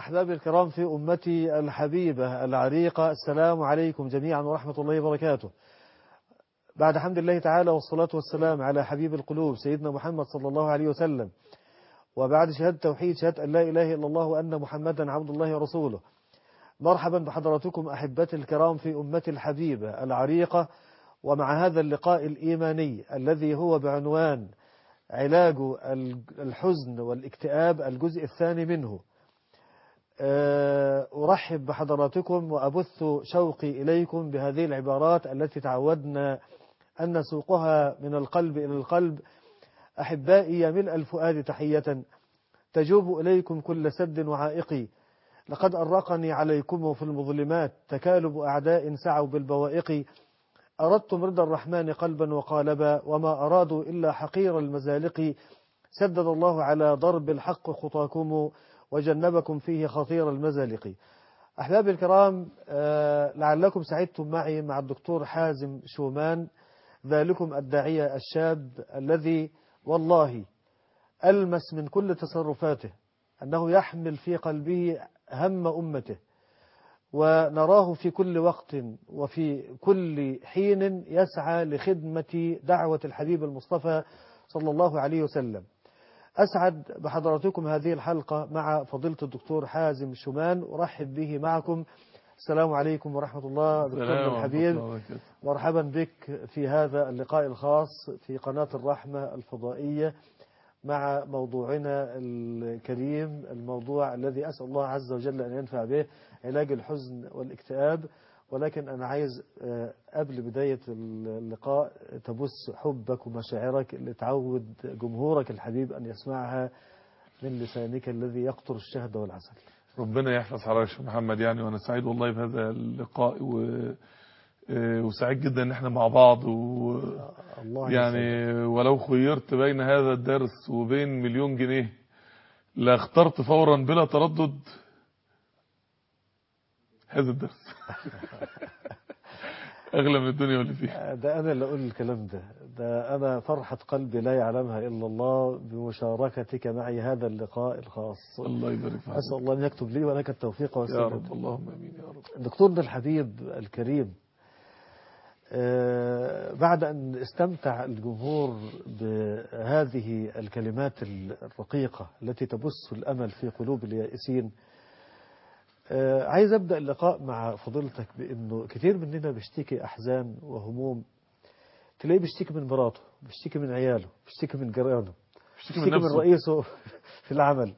أحبابي الكرام في أمتي الحبيبة العريقة السلام عليكم جميعا ورحمة الله وبركاته بعد حمد الله تعالى والصلاة والسلام على حبيب القلوب سيدنا محمد صلى الله عليه وسلم وبعد شهادة توحيد شهادة أن لا إله إلا الله وأن محمدا عبد الله ورسوله مرحبا بحضراتكم أحبتي الكرام في أمتي الحبيبة العريقة ومع هذا اللقاء الإيماني الذي هو بعنوان علاج الحزن والاكتئاب الجزء الثاني منه أرحب بحضراتكم وأبث شوقي إليكم بهذه العبارات التي تعودنا أن نسوقها من القلب إلى القلب أحبائي يا ملء الفؤاد تحية تجوب إليكم كل سد وعائقي لقد أرقني عليكم في المظلمات تكالب أعداء سعوا بالبوائق أردتم رضا الرحمن قلبا وقالبا وما أرادوا إلا حقير المزالق سدد الله على ضرب الحق خطاكم وجنبكم فيه خطير المزالق أحبابي الكرام لعلكم سعدتم معي مع الدكتور حازم شومان ذلكم الداعية الشاب الذي والله ألمس من كل تصرفاته أنه يحمل في قلبه هم أمته ونراه في كل وقت وفي كل حين يسعى لخدمة دعوة الحبيب المصطفى صلى الله عليه وسلم أسعد بحضراتكم هذه الحلقة مع فضيلة الدكتور حازم شومان أرحب به معكم السلام عليكم ورحمة الله دكتور الحبيب مرحبا بك في هذا اللقاء الخاص في قناة الرحمة الفضائية مع موضوعنا الكريم الموضوع الذي أسأل الله عز وجل أن ينفع به علاج الحزن والاكتئاب ولكن أنا عايز قبل بداية اللقاء تبث حبك ومشاعرك اللي تعود جمهورك الحبيب أن يسمعها من لسانك الذي يقطر الشهد والعسل ربنا يحفظ حضرتك محمد يعني وأنا سعيد والله بهذا اللقاء و... وسعيد جدا ان احنا مع بعض و الله يعني ولو خيرت بين هذا الدرس وبين مليون جنيه لاخترت فورا بلا تردد هذا الدرس اغلى من الدنيا واللي فيها ده أنا اللي أقول الكلام ده ده أنا فرحة قلبي لا يعلمها إلا الله بمشاركتك معي هذا اللقاء الخاص الله يبارك فيك أسأل الله أن يكتب لي ولك التوفيق يا والسداد رب اللهم امين يا رب دكتورنا الحبيب الكريم بعد أن استمتع الجمهور بهذه الكلمات الرقيقة التي تبث الأمل في قلوب اليائسين عايز أبدأ اللقاء مع فضيلتك بأنه كثير مننا بيشتكي أحزان وهموم تلاقيه بيشتكي من مراته بيشتكي من عياله بيشتكي من جيرانه اشتكي من بيشتكي من نفسه رئيسه في العمل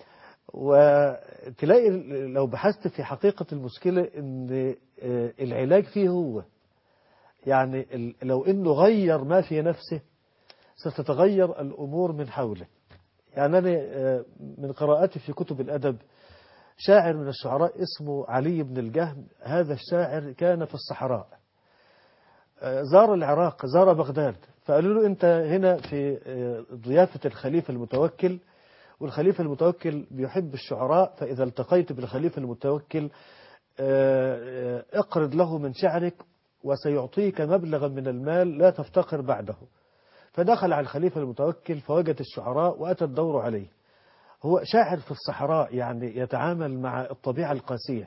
وتلاقي لو بحثت في حقيقة المشكلة ان العلاج فيه هو يعني ال- لو انه غير ما في نفسه ستتغير الامور من حوله يعني انا آه، من قراءتي في كتب الادب شاعر من الشعراء اسمه علي بن الجهم هذا الشاعر كان في الصحراء آه، زار العراق زار بغداد فقالوا له انت هنا في آه، ضيافة الخليفة المتوكل والخليفة المتوكل بيحب الشعراء فإذا التقيت بالخليفة المتوكل آه، آه، اقرض له من شعرك وسيعطيك مبلغا من المال لا تفتقر بعده فدخل على الخليفة المتوكل فوجد الشعراء وأتى الدور عليه هو شاعر في الصحراء يعني يتعامل مع الطبيعة القاسية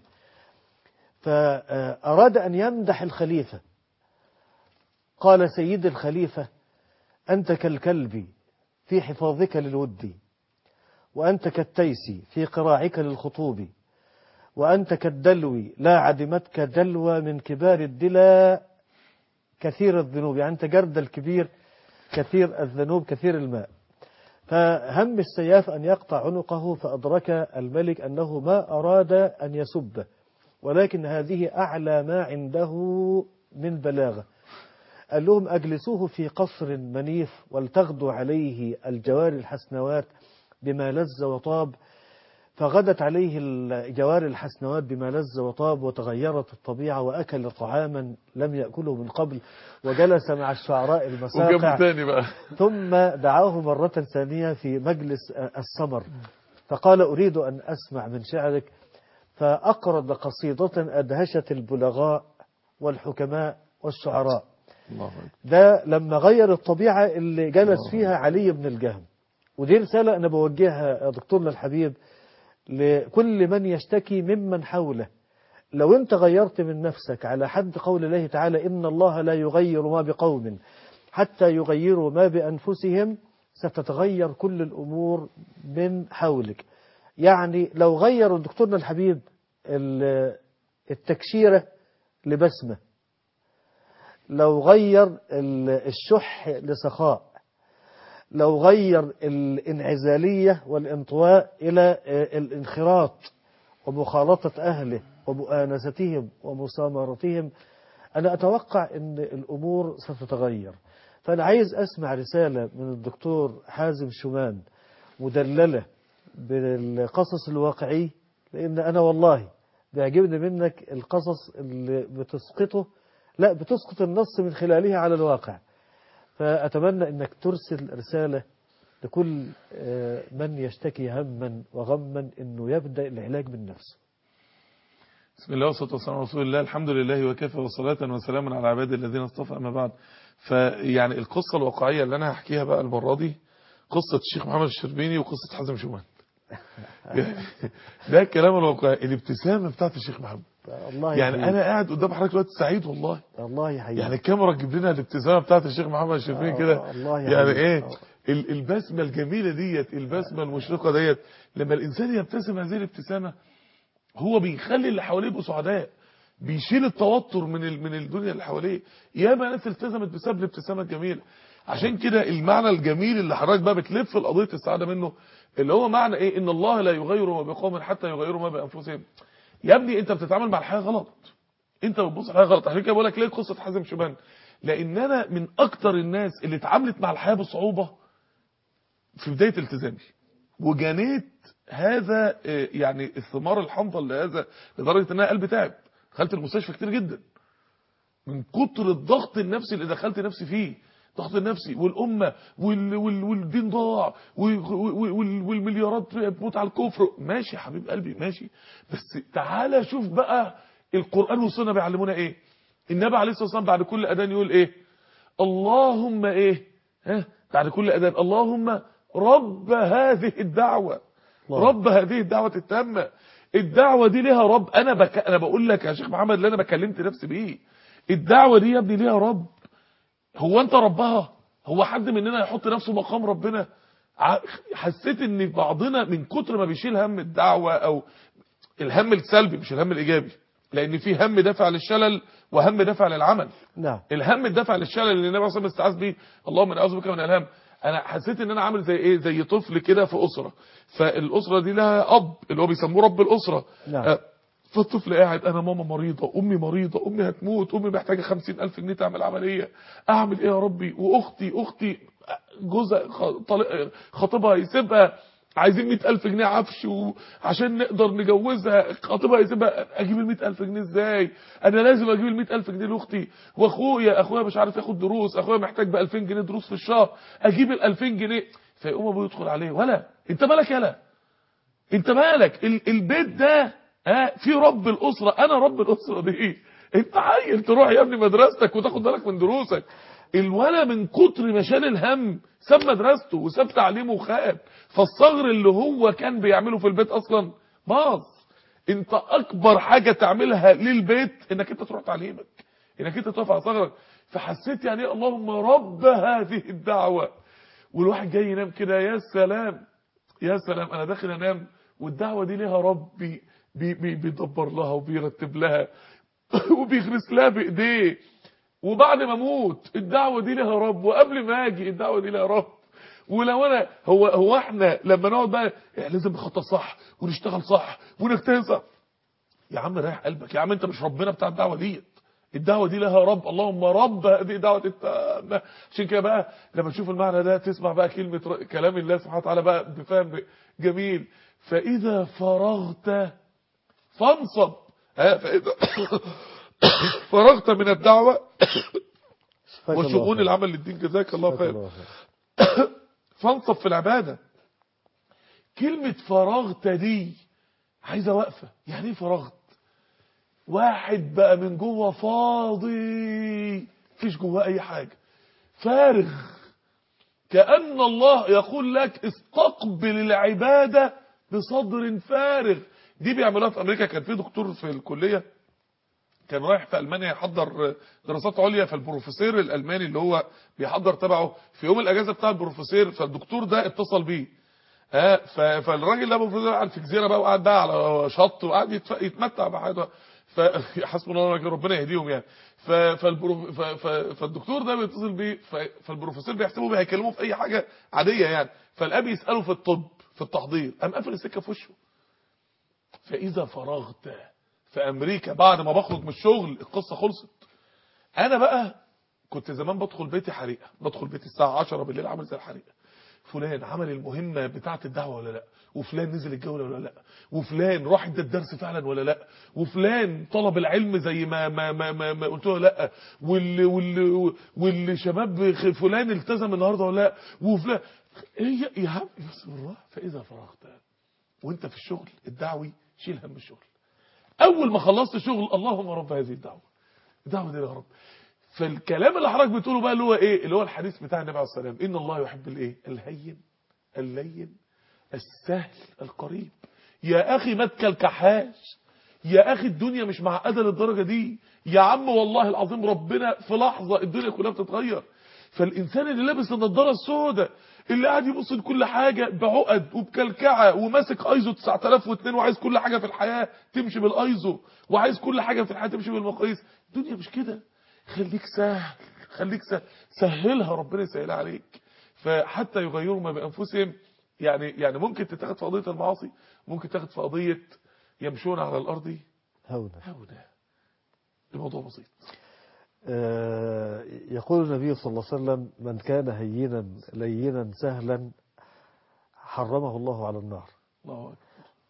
فأراد أن يمدح الخليفة قال سيد الخليفة أنت كالكلب في حفاظك للود وأنت كالتيس في قراعك للخطوب وأنت كالدلو لا عدمتك دلوى من كبار الدلا كثير الذنوب يعني أنت جرد الكبير كثير الذنوب كثير الماء فهم السياف أن يقطع عنقه فأدرك الملك أنه ما أراد أن يسبه ولكن هذه أعلى ما عنده من بلاغة قال لهم أجلسوه في قصر منيف ولتغدو عليه الجواري الحسنوات بما لذ وطاب فغدت عليه الجواري الحسنوات بما لذ وطاب وتغيرت الطبيعة وأكل طعاما لم يأكله من قبل وجلس مع الشعراء وجنب المساقع تاني بقى ثم دعاه مرة ثانية في مجلس السمر فقال أريد أن أسمع من شعرك فأقرض قصيدة أدهشت البلغاء والحكماء والشعراء الله أكبر. ده لما غير الطبيعة اللي جلس فيها علي بن الجهم ودي رسالة أنا بوجهها يا دكتورنا الحبيب لكل من يشتكي ممن حوله لو انت غيرت من نفسك على حد قول الله تعالى إن الله لا يغير ما بقوم حتى يغيروا ما بأنفسهم ستتغير كل الأمور من حولك يعني لو غيروا دكتورنا الحبيب ال- التكشيرة لبسمة لو غير ال- الشح لسخاء لو غير الانعزالية والانطواء إلى آه، الانخراط ومخالطة أهله ومؤانستهم ومسامرتهم أنا أتوقع أن الأمور ستتغير فأنا عايز أسمع رسالة من الدكتور حازم شومان مدللة بالقصص الواقعي لأن أنا والله بيعجبني منك القصص اللي بتسقطه لا بتسقط النص من خلالها على الواقع فأتمنى أنك ترسل رسالة لكل آه، من يشتكي هما وغما أنه يبدأ العلاج من نفسه بسم الله والصلاة والسلام على رسول الله الحمد لله وكفى وصلاة وسلاما على عباد الذين اصطفى أما بعد فيعني القصة الواقعية اللي أنا هحكيها بقى المرة دي قصة الشيخ محمد الشربيني وقصة حازم شومان يعني ده الكلام الواقعي الابتسامة بتاعت الشيخ محمد الله يعني يحييك. أنا قاعد قدام حضرتك دلوقتي سعيد والله الله يحييك يعني الكاميرا تجيب لنا الابتسامة بتاعت الشيخ محمد الشربيني آه، كده الله يعني يحييك. ايه آه. ال- البسمة الجميلة ديت البسمة المشرقة ديت لما الإنسان يبتسم هذه الابتسامة هو بيخلي اللي حواليه يبقوا سعداء بيشيل التوتر من ال- من الدنيا اللي حواليه ياما ناس التزمت بسبب الابتسامه الجميله عشان كده المعنى الجميل اللي حضرتك بقى بتلف القضيه السعاده منه اللي هو معنى ايه ان الله لا يغير ما بقوم حتى يغيروا ما بانفسهم يا ابني انت بتتعامل مع الحياه غلط انت بتبص على الحياه غلط عشان كده بقول لك ليه قصه حازم شومان لان انا من اكتر الناس اللي اتعاملت مع الحياه بصعوبه في بدايه التزامي وجنيت هذا آه، يعني الثمار الحمضة لهذا لدرجة ان انا قلبي تعب دخلت المستشفى كتير جدا من كتر الضغط النفسي اللي دخلت نفسي فيه ضغط النفسي والأمة وال وال والدين ضاع وال وال والمليارات بتموت على الكفر ماشي يا حبيب قلبي ماشي بس تعالى شوف بقى القرآن والسنة بيعلمونا ايه النبي عليه الصلاة والسلام بعد كل أذان يقول ايه اللهم ايه ها بعد كل أذان اللهم رب هذه الدعوة الله. رب هذه الدعوة التامة الدعوة دي ليها رب انا بك... انا بقول لك يا شيخ محمد اللي انا بكلمت نفسي بيه الدعوة دي يا ابني ليها رب هو انت ربها هو حد مننا يحط نفسه مقام ربنا ع- حسيت ان بعضنا من كتر ما بيشيل هم الدعوة او الهم السلبي مش الهم الايجابي لان في هم دافع للشلل وهم دافع للعمل نعم الهم الدافع للشلل اللي النبي صلى الله عليه وسلم استعاذ بيه اللهم انا اعوذ بك من الهم انا حسيت ان انا عامل زي ايه زي طفل كده في اسره فالاسره دي لها اب اللي هو بيسموه رب الاسره نعم. آه، فالطفل قاعد انا ماما مريضه امي مريضه امي هتموت امي محتاجه خمسين الف جنيه تعمل عمليه اعمل ايه يا ربي واختي اختي جوزها خ- طلق- خطيبها يسيبها عايزين مئة ألف جنيه عفش وعشان نقدر نجوزها خطيبها يسيبها أجيب المئة ألف جنيه إزاي أنا لازم أجيب المئة ألف جنيه لأختي وأخويا أخويا مش عارف ياخد دروس أخويا محتاج بألفين جنيه دروس في الشهر أجيب الألفين جنيه فيقوم أبوه يدخل عليه ولا أنت مالك يلا انت مالك ال- البيت ده ها في رب الاسره انا رب الاسره دي انت عيل تروح يا ابني مدرستك وتاخد بالك من دروسك الولا من كتر ما شال الهم ساب مدرسته وساب تعليمه وخاب فالصغر اللي هو كان بيعمله في البيت اصلا باظ انت اكبر حاجه تعملها للبيت انك انت تروح تعليمك انك انت تقف على صغرك فحسيت يعني ايه اللهم رب هذه الدعوه والواحد جاي ينام كده يا سلام يا سلام انا داخل انام والدعوه دي ليها رب بي بي بي بيدبر لها وبيرتب لها وبيغرس لها بايديه وبعد ما اموت الدعوه دي ليها رب وقبل ما اجي الدعوه دي ليها رب ولو انا هو هو احنا لما نقعد بقى يعني لازم نخطط صح ونشتغل صح ونجتهد صح يا عم ريح قلبك يا عم انت مش ربنا بتاع الدعوه ديت الدعوه دي لها رب اللهم رب هذه دعوه التامه عشان كده بقى لما تشوف المعنى ده تسمع بقى كلمه ر- كلام الله سبحانه وتعالى بقى بفهم جميل فاذا فرغت فانصب ها فاذا فرغت من الدعوه شفاك الله وشؤون خير. العمل للدين جزاك الله شفاك خير الله خير. فانصب في العبادة كلمة فرغت دي عايزة وقفة يعني ايه فرغت واحد بقى من جوه فاضي فيش جواه اي حاجة فارغ كأن الله يقول لك استقبل العبادة بصدر فارغ دي بيعملوها في امريكا كان في دكتور في الكليه كان رايح في المانيا يحضر دراسات عليا فالبروفيسور الالماني اللي هو بيحضر تبعه في يوم الاجازه بتاع البروفيسور فالدكتور ده اتصل بيه ها ف- فالراجل ده المفروض قاعد في جزيره بقى وقاعد بقى على شط وقاعد يتف- يتمتع بحياته فحسبنا الله ونعم ربنا يهديهم يعني ف- فالبرو- ف- ف- فالدكتور ده بيتصل بيه ف- فالبروفيسور بيحسبه بيه هيكلمه في اي حاجه عاديه يعني فالاب يساله في الطب في التحضير قام قافل السكه في وشه فاذا فرغت في امريكا بعد ما بخرج من الشغل القصه خلصت انا بقى كنت زمان بدخل بيتي حريقه بدخل بيتي الساعه 10 بالليل عامل زي الحريقه فلان عمل المهمه بتاعه الدعوه ولا لا وفلان نزل الجوله ولا لا وفلان راح ادى الدرس فعلا ولا لا وفلان طلب العلم زي ما ما ما, ما, ما قلت له لا واللي واللي واللي شباب فلان التزم النهارده ولا لا وفلان ايه يا- يا عم بس بالراحه فاذا فرغت وانت في الشغل الدعوي شيل هم الشغل اول ما خلصت شغل اللهم رب هذه الدعوه الدعوه دي يا رب فالكلام اللي حضرتك بتقوله بقى اللي هو ايه اللي هو الحديث بتاع النبي عليه الصلاه والسلام ان الله يحب الايه الهين اللين السهل القريب يا اخي ما تكلكحاش يا اخي الدنيا مش معقده للدرجه دي يا عم والله العظيم ربنا في لحظه الدنيا كلها بتتغير فالانسان اللي لابس النضاره السوداء اللي قاعد يبص لكل حاجه بعقد وبكلكعه وماسك ايزو 9002 وعايز كل حاجه في الحياه تمشي بالايزو وعايز كل حاجه في الحياه تمشي بالمقاييس الدنيا مش كده خليك سهل خليك سهل سهلها ربنا يسهلها عليك فحتى يغيروا ما بانفسهم يعني يعني ممكن تتاخد في قضيه المعاصي ممكن تاخد في قضيه يمشون على الارض هونا هونا الموضوع بسيط آه، يقول النبي صلى الله عليه وسلم من كان هينا لينا سهلا حرمه الله على النار الله اكبر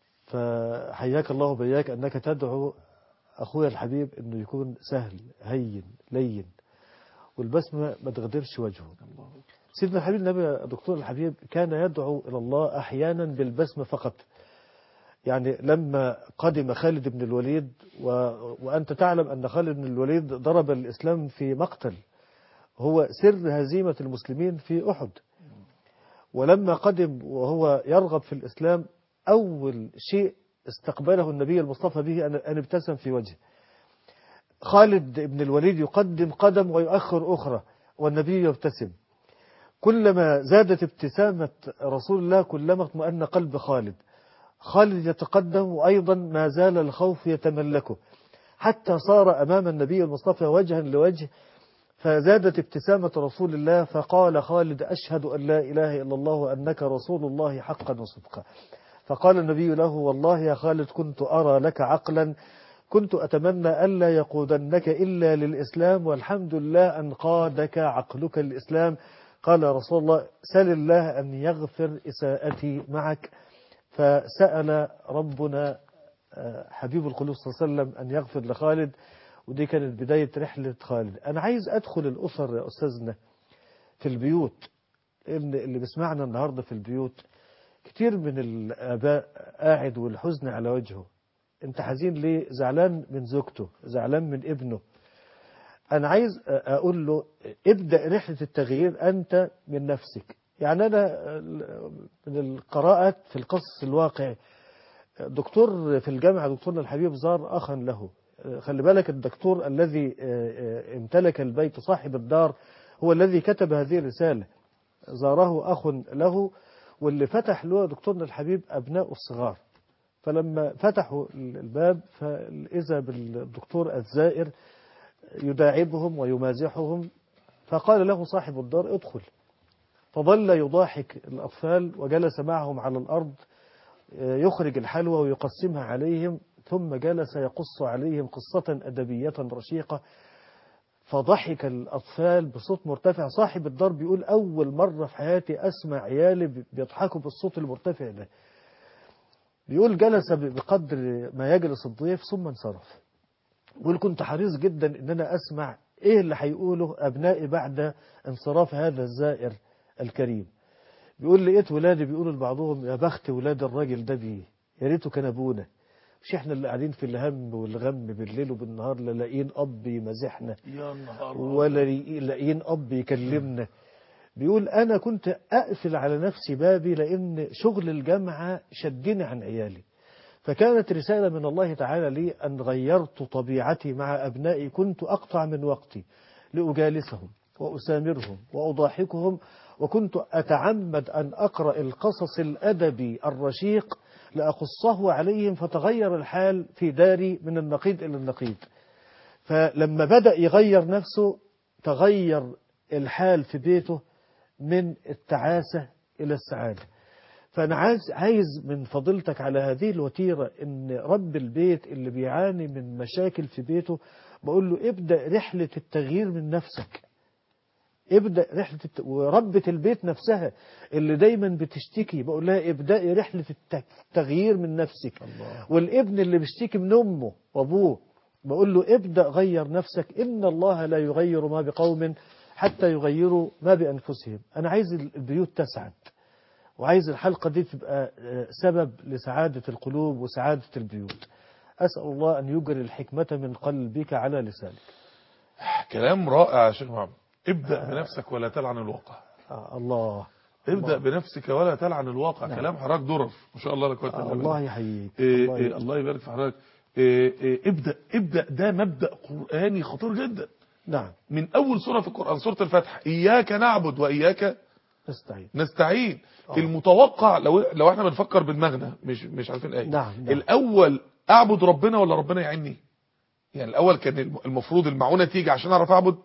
فحياك الله بياك أنك تدعو أخويا الحبيب أنه يكون سهل هين لين والبسمة ما تغدرش وجهه الله أكبر. سيدنا الحبيب النبي دكتور الحبيب كان يدعو إلى الله أحيانا بالبسمة فقط يعني لما قدم خالد بن الوليد و... وأنت تعلم أن خالد بن الوليد ضرب الإسلام في مقتل هو سر هزيمة المسلمين في أحد ولما قدم وهو يرغب في الإسلام أول شيء استقبله النبي المصطفى به أن أن ابتسم في وجهه خالد بن الوليد يقدم قدم ويؤخر أخرى والنبي يبتسم كلما زادت ابتسامة رسول الله كلما اطمأن قلب خالد خالد يتقدم وأيضا ما زال الخوف يتملكه حتى صار أمام النبي المصطفى وجها لوجه فزادت ابتسامة رسول الله فقال خالد أشهد أن لا إله إلا الله وأنك رسول الله حقا وصدقا فقال النبي له والله يا خالد كنت أرى لك عقلا كنت أتمنى ألا يقودنك إلا للإسلام والحمد لله أن قادك عقلك الإسلام قال رسول الله سل الله أن يغفر إساءتي معك فسأل ربنا آه، حبيب القلوب صلى الله عليه وسلم أن يغفر لخالد ودي كانت بداية رحلة خالد أنا عايز أدخل الأسر يا أستاذنا في البيوت إن اللي بيسمعنا النهاردة في البيوت كتير من الآباء قاعد والحزن على وجهه أنت حزين ليه زعلان من زوجته زعلان من ابنه أنا عايز أقول له ابدأ رحلة التغيير أنت من نفسك يعني أنا من القراءات في القصص الواقعي دكتور في الجامعة دكتورنا الحبيب زار أخا له خلي بالك الدكتور الذي امتلك البيت صاحب الدار هو الذي كتب هذه الرسالة زاره أخ له واللي فتح له دكتورنا الحبيب أبناء الصغار فلما فتحوا الباب فإذا بالدكتور الزائر يداعبهم ويمازحهم فقال له صاحب الدار ادخل فظل يضاحك الأطفال وجلس معهم على الأرض يخرج الحلوى ويقسمها عليهم ثم جلس يقص عليهم قصة أدبية رشيقة فضحك الأطفال بصوت مرتفع صاحب الدار بيقول أول مرة في حياتي أسمع عيالي بيضحكوا بالصوت المرتفع ده بيقول جلس بقدر ما يجلس الضيف ثم انصرف بيقول كنت حريص جدا ان انا اسمع ايه اللي هيقوله ابنائي بعد انصراف هذا الزائر الكريم بيقول لقيت ولادي بيقولوا لبعضهم يا بخت ولاد الراجل ده بيه يا ريته كان ابونا مش احنا اللي قاعدين في الهم والغم بالليل وبالنهار لا لاقيين اب يمازحنا يا نهار ولا لاقيين اب يكلمنا بيقول أنا كنت أقفل على نفسي بابي لأن شغل الجامعة شدني عن عيالي فكانت رسالة من الله تعالى لي أن غيرت طبيعتي مع أبنائي كنت أقطع من وقتي لأجالسهم وأسامرهم وأضاحكهم وكنت أتعمد أن أقرأ القصص الأدبي الرشيق لأقصه عليهم فتغير الحال في داري من النقيض إلى النقيض فلما بدأ يغير نفسه تغير الحال في بيته من التعاسة إلى السعادة فأنا عايز, عايز من فضيلتك على هذه الوتيرة إن رب البيت اللي بيعاني من مشاكل في بيته بقول له ابدأ رحلة التغيير من نفسك ابدأ رحلة الت... وربة البيت نفسها اللي دايما بتشتكي بقول لها ابدأي رحلة الت- التغيير من نفسك الله. والابن اللي بيشتكي من أمه وأبوه بقول له ابدأ غير نفسك إن الله لا يغير ما بقوم حتى يغيروا ما بأنفسهم أنا عايز البيوت تسعد وعايز الحلقة دي تبقى آه، سبب لسعادة القلوب وسعادة البيوت أسأل الله أن يجري الحكمة من قلبك على لسانك كلام رائع يا شيخ محمد ابدأ بنفسك ولا تلعن الواقع آه الله ابدأ بنفسك ولا تلعن الواقع نعم. كلام حضرتك درر ما شاء الله لا قوه الا آه بالله الله يحييك إيه الله إيه يحييك. الله يبارك في حضرتك إيه إيه ابدأ ابدأ ده مبدأ قرآني خطير جدا نعم من أول سورة في القرآن سورة الفتح إياك نعبد وإياك نستعين نستعين آه. المتوقع لو لو احنا بنفكر بدماغنا مش مش عارفين ايه نعم، نعم. الاول اعبد ربنا ولا ربنا يعيني يعني الاول كان الم- المفروض المعونه تيجي عشان اعرف اعبد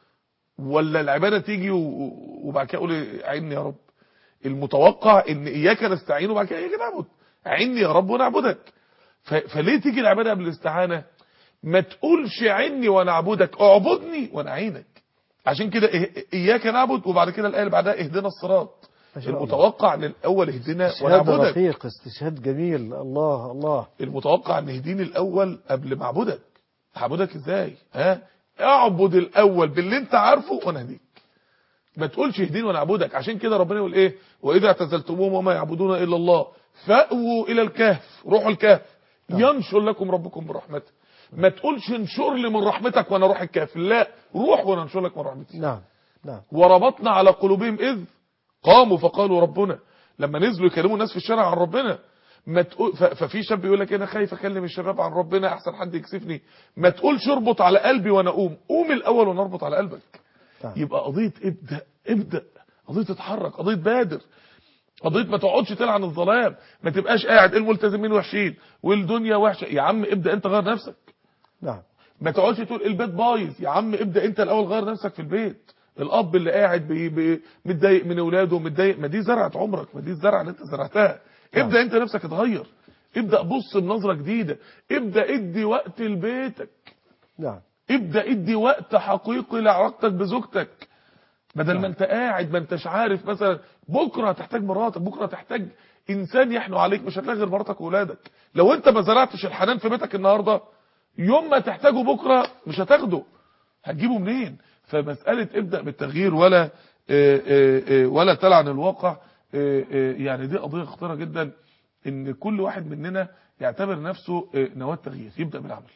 ولا العباده تيجي و- وبعد كده اقول عيني يا رب المتوقع ان اياك نستعين وبعد كده اياك نعبد عيني يا رب ونعبدك ف- فليه تيجي العباده قبل الاستعانه ما تقولش عني وانا اعبدك اعبدني وانا اعينك عشان كده إيه- اياك نعبد وبعد كده الايه اللي بعدها اهدنا الصراط ما شاء الله. المتوقع ان الاول اهدنا استشهاد ونعبدك رقيق استشهاد جميل الله الله المتوقع ان اهديني الاول قبل ما اعبدك هعبدك ازاي ها اعبد الاول باللي انت عارفه وانا اهديك ما تقولش اهديني وانا اعبدك عشان كده ربنا يقول ايه واذا اعتزلتموهم وما يعبدون الا الله فاووا الى الكهف روحوا الكهف ينشر لكم ربكم برحمته ما تقولش انشر لي من رحمتك وانا اروح الكهف لا روح وانا انشر لك من رحمتي نعم نعم وربطنا على قلوبهم إذ قاموا فقالوا ربنا لما نزلوا يكلموا الناس في الشارع عن ربنا ما تقول ف- ففي شاب يقول لك انا خايف اكلم الشباب عن ربنا احسن حد يكسفني ما تقولش اربط على قلبي وانا اقوم قوم الاول وانا اربط على قلبك نعم. يبقى قضيه ابدا ابدا قضيه تتحرك قضيه بادر قضيه ما تقعدش تلعن الظلام ما تبقاش قاعد الملتزمين وحشين والدنيا وحشه يا عم ابدا انت غير نفسك نعم ما تقعدش تقول البيت بايظ يا عم ابدا انت الاول غير نفسك في البيت الاب اللي قاعد بي بي متضايق من اولاده متضايق ما دي زرعه عمرك ما دي الزرعه اللي انت زرعتها نعم. ابدا انت نفسك اتغير ابدا بص بنظره جديده ابدا ادي وقت لبيتك نعم ابدا ادي وقت حقيقي لعلاقتك بزوجتك بدل نعم. ما انت قاعد ما انتش عارف مثلا بكره هتحتاج مراتك بكره هتحتاج انسان يحنو عليك مش هتلاقي غير مراتك واولادك لو انت ما زرعتش الحنان في بيتك النهارده يوم ما تحتاجه بكره مش هتاخده هتجيبه منين فمساله ابدا بالتغيير ولا اه اه اه ولا تلعن الواقع اه اه يعني دي قضيه خطيره جدا ان كل واحد مننا يعتبر نفسه اه نواه تغيير يبدا بالعمل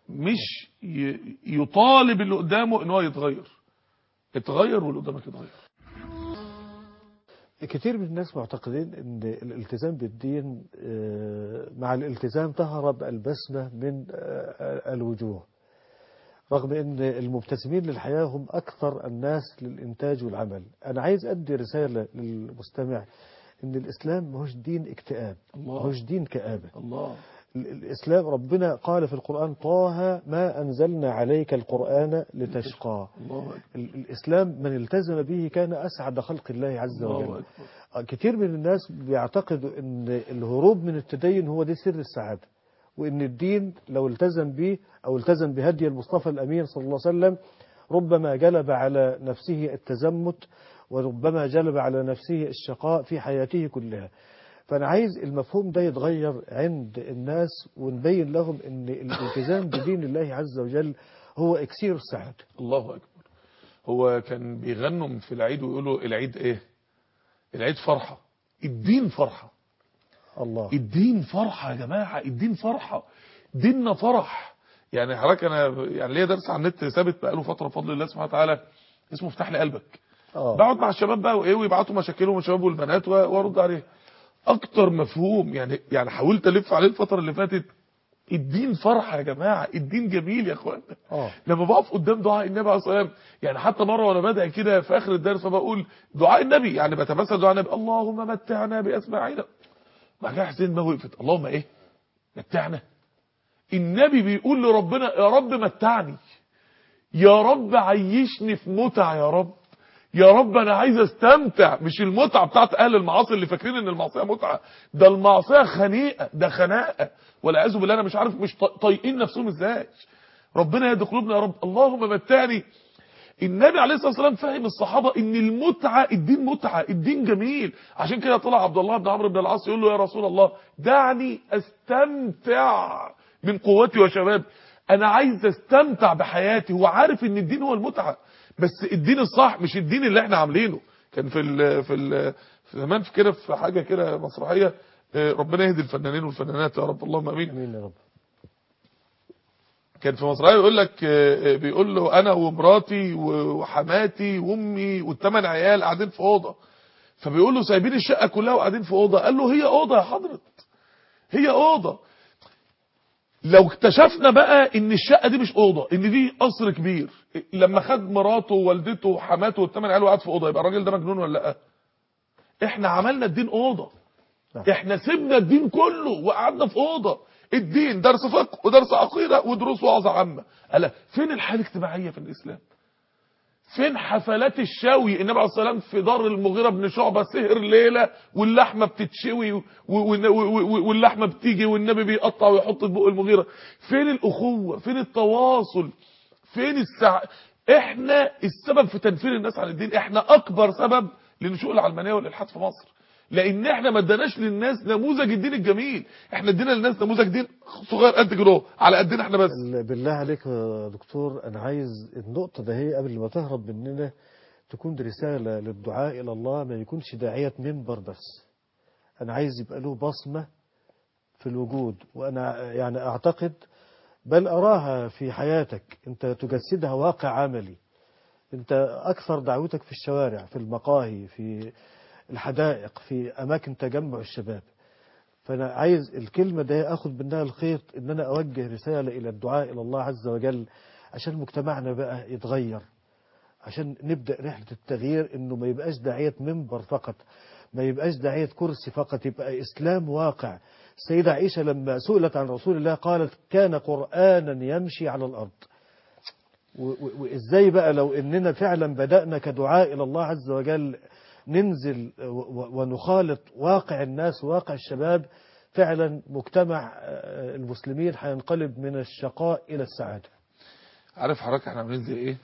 مش ي- يطالب اللي قدامه ان هو يتغير اتغير واللي قدامك يتغير كتير من الناس معتقدين ان الالتزام بالدين آه، مع الالتزام تهرب البسمة من آه، الوجوه رغم ان المبتسمين للحياة هم اكثر الناس للانتاج والعمل انا عايز ادي رسالة للمستمع ان الاسلام ماهوش دين اكتئاب الله. ماهوش دين كآبة الله ال- الإسلام ربنا قال في القرآن طه ما أنزلنا عليك القرآن لتشقى الله اكبر ال- الإسلام من التزم به كان أسعد خلق الله عز الله وجل اكبر كتير من الناس بيعتقدوا أن الهروب من التدين هو دي سر السعادة وأن الدين لو التزم به أو التزم بهدي المصطفى الأمين صلى الله عليه وسلم ربما جلب على نفسه التزمت وربما جلب على نفسه الشقاء في حياته كلها فأنا عايز المفهوم ده يتغير عند الناس ونبين لهم أن الالتزام بدين الله عز وجل هو إكسير السعادة الله اكبر هو كان بيغنوا في العيد ويقولوا العيد ايه العيد فرحه الدين فرحه الله الدين فرحه يا جماعه الدين فرحه ديننا فرح يعني حضرتك انا يعني ليا درس على النت ثابت بقاله فتره بفضل الله سبحانه وتعالى اسمه افتح لي قلبك آه. بقعد مع الشباب بقى وايه ويبعتوا مشاكلهم الشباب والبنات و- وارد عليه اكتر مفهوم يعني يعني حاولت الف عليه الفتره اللي فاتت الدين فرحه يا جماعه الدين جميل يا اخوانا اه لما بقف قدام دعاء النبي عليه الصلاه والسلام يعني حتى مره وانا بدعي كده في اخر الدرس فبقول دعاء النبي يعني بتمثل دعاء النبي اللهم متعنا باسماعنا بعد كده حسين ما وقفت اللهم ايه متعنا النبي بيقول لربنا يا رب متعني يا رب عيشني في متع يا رب يا رب انا عايز استمتع مش المتعه بتاعت اهل المعاصي اللي فاكرين ان المعصيه متعه ده المعصيه خنيقه ده خناقه والعياذ بالله انا مش عارف مش طا- طايقين نفسهم ازاي ربنا يهدي قلوبنا يا رب اللهم متعني النبي عليه الصلاه والسلام فهم الصحابه ان المتعه الدين متعه الدين جميل عشان كده طلع عبد الله بن عمرو بن العاص يقول له يا رسول الله دعني استمتع من قوتي وشبابي انا عايز استمتع بحياتي هو عارف ان الدين هو المتعه بس الدين الصح مش الدين اللي احنا عاملينه كان في ال في ال في زمان في كده في حاجه كده مسرحيه آه، ربنا يهدي الفنانين والفنانات يا رب اللهم امين امين يا رب كان في مسرحيه يقول لك آه، آه، بيقول له انا ومراتي وحماتي وامي والثمان عيال قاعدين في اوضه فبيقول له سايبين الشقه كلها وقاعدين في اوضه قال له هي اوضه يا حضرت هي اوضه لو اكتشفنا بقى ان الشقه دي مش اوضه ان دي قصر كبير لما خد مراته ووالدته وحماته والثمان عيال وقعد في اوضه يبقى الراجل ده مجنون ولا لا احنا عملنا الدين اوضه نعم. احنا سيبنا الدين كله وقعدنا في اوضه الدين درس فقه ودرس عقيده ودروس وعظه عامه قال فين الحاله الاجتماعيه في الاسلام فين حفلات الشوي النبي عليه الصلاه والسلام في دار المغيره بن شعبه سهر ليله واللحمه بتتشوي و- و- و- و- واللحمه بتيجي والنبي بيقطع ويحط في بق المغيره فين الاخوه فين التواصل فين السع احنا السبب في تنفير الناس عن الدين احنا اكبر سبب لنشوء العلمانيه والالحاد في مصر لان احنا ما اداناش للناس نموذج الدين الجميل احنا ادينا للناس نموذج دين صغير قد كده اهو، على قدنا احنا بس ال- بالله عليك يا دكتور انا عايز النقطه ده هي قبل ما تهرب مننا تكون دي رساله للدعاء الى الله ما يكونش داعيه منبر بس انا عايز يبقى له بصمه في الوجود وانا يعني اعتقد بل اراها في حياتك انت تجسدها واقع عملي انت اكثر دعوتك في الشوارع في المقاهي في الحدائق في اماكن تجمع الشباب فانا عايز الكلمه ده اخد منها الخيط ان انا اوجه رساله الى الدعاء الى الله عز وجل عشان مجتمعنا بقى يتغير عشان نبدا رحله التغيير انه ما يبقاش داعيه منبر فقط ما يبقاش داعيه كرسي فقط يبقى اسلام واقع السيده عائشه لما سئلت عن رسول الله قالت كان قرانا يمشي على الارض و- و- وازاي بقى لو اننا فعلا بدانا كدعاء الى الله عز وجل ننزل و- و- ونخالط واقع الناس واقع الشباب فعلا مجتمع آه، المسلمين هينقلب من الشقاء الى السعاده عارف حضرتك احنا عاملين زي ايه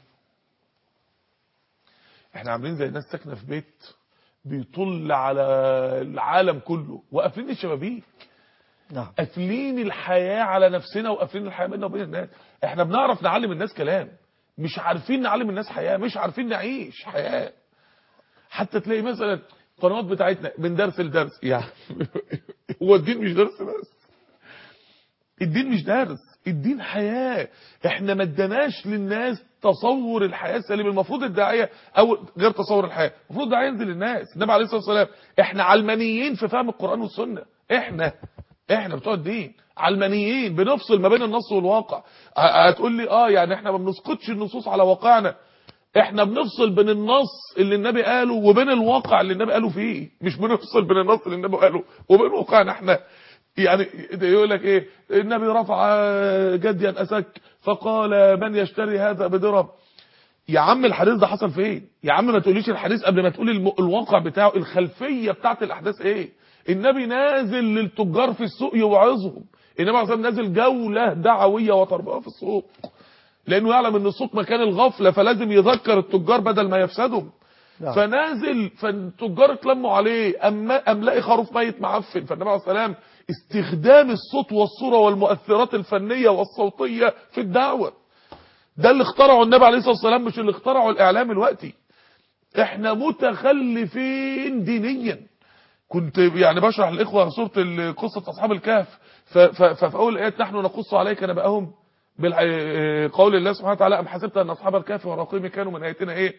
احنا عاملين زي ناس ساكنه في بيت بيطل على العالم كله وقافلين الشبابيك نعم قافلين الحياه على نفسنا وقافلين الحياه بيننا وبين الناس احنا بنعرف نعلم الناس كلام مش عارفين نعلم الناس حياه مش عارفين نعيش حياه حتى تلاقي مثلا القنوات بتاعتنا من درس لدرس يعني هو الدين مش درس بس الدين مش درس الدين حياة احنا ما اداناش للناس تصور الحياة السليم المفروض الداعية او غير تصور الحياة المفروض الداعية ينزل للناس النبي عليه الصلاة والسلام احنا علمانيين في فهم القرآن والسنة احنا احنا بتوع الدين علمانيين بنفصل ما بين النص والواقع ه- هتقول لي اه يعني احنا ما بنسقطش النصوص على واقعنا احنا بنفصل بين النص اللي النبي قاله وبين الواقع اللي النبي قاله فيه مش بنفصل بين النص اللي النبي قاله وبين واقعنا احنا يعني يقول لك ايه النبي رفع جديا اسك فقال من يشتري هذا بدرهم يا عم الحديث ده حصل فين يا عم ما تقوليش الحديث قبل ما تقول الم- الواقع بتاعه الخلفيه بتاعت الاحداث ايه النبي نازل للتجار في السوق يوعظهم النبي عليه الصلاه والسلام نازل جوله دعويه وتربويه في السوق لانه يعلم ان السوق مكان الغفله فلازم يذكر التجار بدل ما يفسدهم نعم. فنازل فالتجار اتلموا عليه اما ام لاقي خروف ميت معفن فالنبي عليه الصلاه والسلام استخدام الصوت والصوره والمؤثرات الفنيه والصوتيه في الدعوه ده اللي اخترعه النبي عليه الصلاه والسلام مش اللي اخترعه الاعلام الوقتي احنا متخلفين دينيا كنت يعني بشرح للاخوه سوره ال- قصه اصحاب الكهف ف- ف- ففي اول الايات نحن نقص عليك نبأهم بقول الله سبحانه وتعالى ام حسبت ان اصحاب الكهف والرقيم كانوا من اياتنا ايه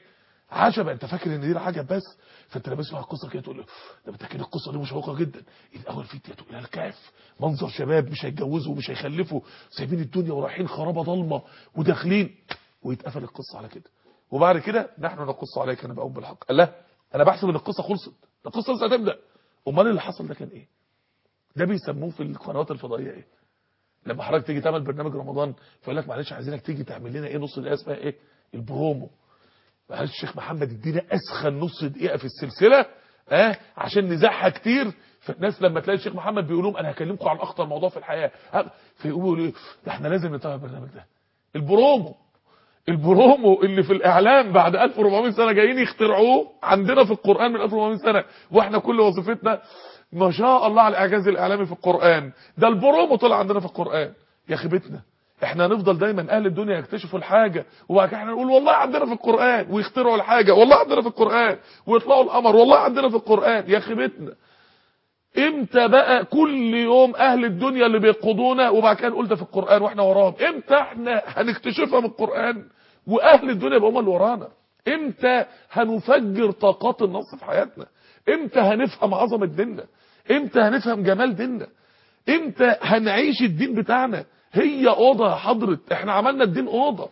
عجبا انت فاكر ان دي العجب بس فانت لما تسمع القصه كده تقول ده بالتاكيد القصه دي مشوقه جدا الاول فتيه الى الكهف منظر شباب مش هيتجوزوا ومش هيخلفوا سايبين الدنيا ورايحين خرابه ضلمه وداخلين ويتقفل القصه على كده وبعد كده نحن نقص عليك انا بقوم بالحق قال لا انا بحسب ان القصه خلصت القصه لسه هتبدا امال اللي حصل ده كان ايه ده بيسموه في القنوات الفضائيه ايه لما حضرتك تيجي تعمل برنامج رمضان فيقول لك معلش عايزينك تيجي تعمل لنا ايه نص دقيقه اسمها ايه البرومو معلش الشيخ محمد ادينا اسخن نص دقيقه في السلسله اه عشان نزعها كتير فالناس لما تلاقي الشيخ محمد بيقول لهم انا هكلمكم عن اخطر موضوع في الحياه ها، فيقولوا ايه ده احنا لازم نتابع البرنامج ده البرومو البرومو اللي في الاعلام بعد 1400 سنه جايين يخترعوه عندنا في القران من 1400 سنه واحنا كل وظيفتنا ما شاء الله على الاعجاز الاعلامي في القران ده البرومو طلع عندنا في القران يا خيبتنا احنا هنفضل دايما اهل الدنيا يكتشفوا الحاجه وبعد كده احنا نقول والله عندنا في القران ويخترعوا الحاجه والله عندنا في القران ويطلعوا القمر والله عندنا في القران يا خيبتنا امتى بقى كل يوم اهل الدنيا اللي بيقودونا وبعد كده نقول ده في القران واحنا وراهم امتى احنا هنكتشفها من القران واهل الدنيا يبقوا هم اللي ورانا امتى هنفجر طاقات النص في حياتنا امتى هنفهم عظمه ديننا امتى هنفهم جمال ديننا امتى هنعيش الدين بتاعنا هي اوضه يا حضره احنا عملنا الدين اوضه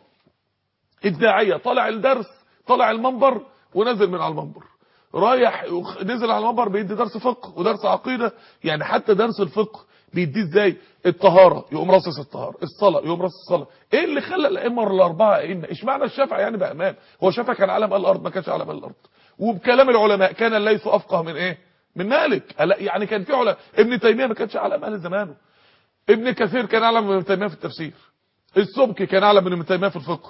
الداعيه طالع الدرس طالع المنبر ونزل من على المنبر رايح نزل على المنبر بيدي درس فقه ودرس عقيده يعني حتى درس الفقه بيديه ازاي الطهاره يقوم راصص الطهاره الصلاه يقوم راصص الصلاه ايه اللي خلى الائمه الاربعه ائمه اشمعنى الشافعي يعني بقى امام هو الشافعي كان علم الارض ما كانش علم الارض وبكلام العلماء كان الليث افقه من ايه من مالك ألا- يعني كان في علماء ابن تيميه ما كانش علم اهل زمانه ابن كثير كان اعلم من ابن تيميه في التفسير السبكي كان اعلم من ابن تيميه في الفقه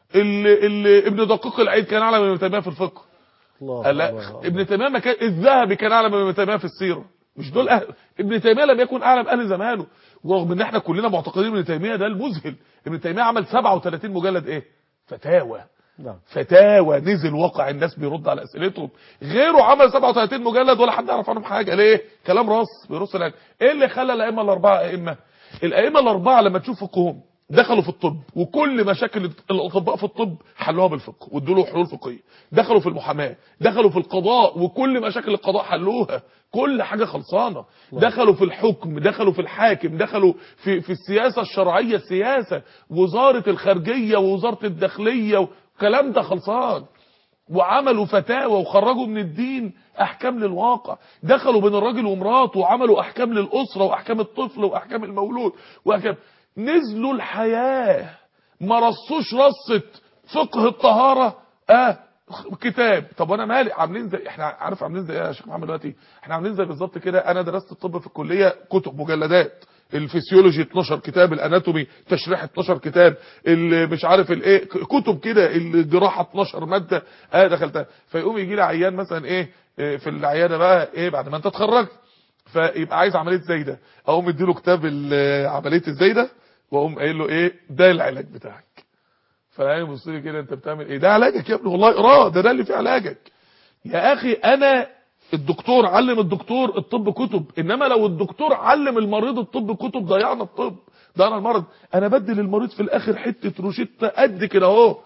ال ال ابن دقيق العيد كان اعلم من ابن تيميه في الفقه الله لا الله ابن تيميه ما كان الذهبي كان اعلم من ابن تيميه في السيره مش دول أهل ابن تيميه لم يكن اعلم اهل زمانه ورغم ان احنا كلنا معتقدين ابن تيميه ده المذهل ابن تيميه عمل 37 مجلد ايه فتاوى نعم فتاوى نزل واقع الناس بيرد على اسئلتهم غيره عمل 37 مجلد ولا حد يعرف عنهم حاجه ليه كلام راس بيرص العلم ايه اللي خلى الائمه الاربعه ائمه الائمه الاربعه لما تشوف فقههم دخلوا في الطب وكل مشاكل الاطباء في الطب حلوها بالفقه وادوا له حلول فقهيه دخلوا في المحاماه دخلوا في القضاء وكل مشاكل القضاء حلوها كل حاجه خلصانه دخلوا في الحكم دخلوا في الحاكم دخلوا في في السياسه الشرعيه السياسه وزاره الخارجيه ووزاره الداخليه والكلام ده خلصان وعملوا فتاوى وخرجوا من الدين احكام للواقع دخلوا بين الراجل ومراته وعملوا احكام للاسره واحكام الطفل واحكام المولود واحكام نزلوا الحياه ما رصوش رصه فقه الطهاره اه كتاب طب وانا مالي عاملين زي احنا عارف عاملين زي ايه يا شيخ محمد دلوقتي احنا عاملين زي بالظبط كده انا درست الطب في الكليه كتب مجلدات الفسيولوجي 12 كتاب الاناتومي تشريح 12 كتاب اللي مش عارف الايه كتب كده الجراحه 12 ماده اه دخلتها فيقوم يجي لي عيان مثلا ايه إيه في العياده بقى ايه بعد ما انت اتخرجت فيبقى عايز عمليه زايده اقوم اديله كتاب ال- عمليه الزايده واقوم قايل له ايه ده العلاج بتاعك فالعيان يبص لي كده انت بتعمل ايه ده علاجك يا ابني والله اقراه ده ده اللي فيه علاجك يا اخي انا الدكتور علم الدكتور الطب كتب انما لو الدكتور علم المريض الطب كتب ضيعنا الطب ضيعنا المرض انا بدي للمريض في الاخر حته روشته قد كده اهو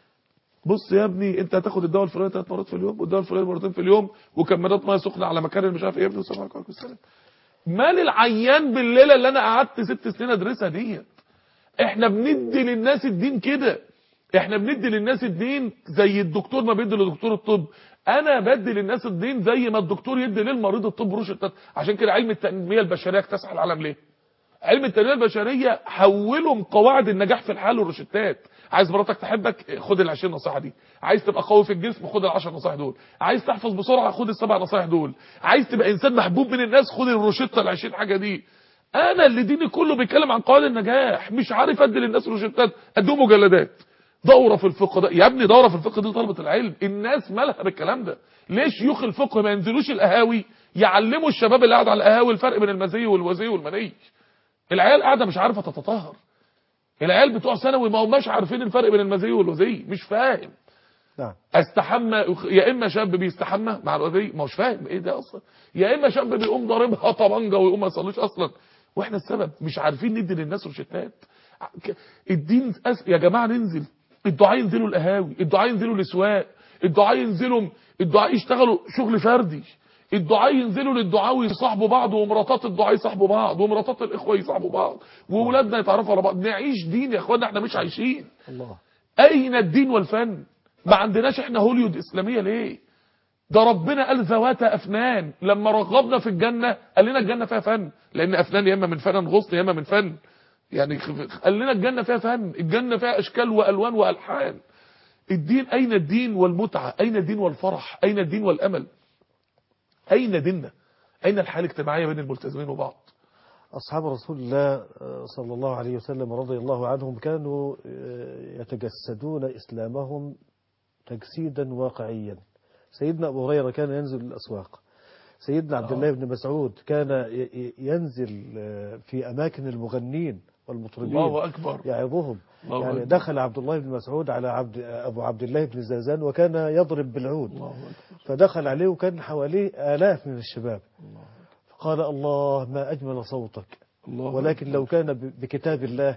بص يا ابني انت هتاخد الدواء الفلاني ثلاث مرات في اليوم والدواء الفلاني مرتين في اليوم وكمادات ميه سخنه على مكان اللي مش عارف ايه يا ابني والسلام عليكم وعليكم السلام مال العيان بالليله اللي انا قعدت ست سنين ادرسها ديت احنا بندي للناس الدين كده احنا بندي للناس الدين زي الدكتور ما بيدي لدكتور الطب انا بدي للناس الدين زي ما الدكتور يدي للمريض الطب روشتات عشان كده علم التنميه البشريه اكتسح العالم ليه علم التنميه البشريه حولوا من قواعد النجاح في الحال والروشتات عايز مراتك تحبك خد ال 20 نصيحه دي عايز تبقى قوي في الجسم خد ال 10 نصايح دول عايز تحفظ بسرعه خد السبع نصايح دول عايز تبقى انسان محبوب من الناس خد الروشته ال 20 حاجه دي انا اللي ديني كله بيتكلم عن قواعد النجاح مش عارف ادي للناس روشتات اديهم مجلدات دوره في الفقه ده يا ابني دوره في الفقه دي طلبه العلم الناس مالها بالكلام ده ليه شيوخ الفقه ما ينزلوش القهاوي يعلموا الشباب اللي قاعد على القهاوي الفرق بين المزي والوزي والمني العيال قاعده مش عارفه تتطهر العيال بتوع ثانوي ما هماش عارفين الفرق بين المزي والوزي مش فاهم نعم استحمى يا اما شاب بيستحمى مع الوزي ما هوش فاهم ايه ده اصلا يا اما شاب بيقوم ضاربها طبنجه ويقوم ما يصليش اصلا واحنا السبب مش عارفين ندي للناس روشتات ك- الدين أس... يا جماعه ننزل الدعاء ينزلوا القهاوي الدعاء ينزلوا الاسواق الدعاء ينزلوا الدعاء يشتغلوا شغل فردي الدعاء ينزلوا للدعاء ويصاحبوا بعض ومراتات الدعاء يصاحبوا بعض ومراتات الاخوه يصاحبوا بعض واولادنا يتعرفوا على بعض نعيش دين يا اخوانا احنا مش عايشين الله اين الدين والفن ما عندناش احنا هوليود اسلاميه ليه ده ربنا قال ذوات افنان لما رغبنا في الجنه قال لنا الجنه فيها فن لان افنان يا اما من فن غصن يا اما من فن يعني قال لنا الجنه فيها فن الجنه فيها اشكال والوان والحان الدين اين الدين والمتعه اين الدين والفرح اين الدين والامل اين ديننا اين الحاله الاجتماعيه بين الملتزمين وبعض أصحاب رسول الله صلى الله عليه وسلم رضي الله عنهم كانوا يتجسدون إسلامهم تجسيدا واقعيا سيدنا أبو هريرة كان ينزل الأسواق سيدنا عبد الله بن مسعود كان ينزل في أماكن المغنين والمطربين الله اكبر يعظهم الله يعني أكبر. دخل عبد الله بن مسعود على عبد أبو عبد الله بن زازان وكان يضرب بالعود الله اكبر فدخل عليه وكان حواليه آلاف من الشباب الله فقال الله ما أجمل صوتك الله ولكن لو كان ب- بكتاب الله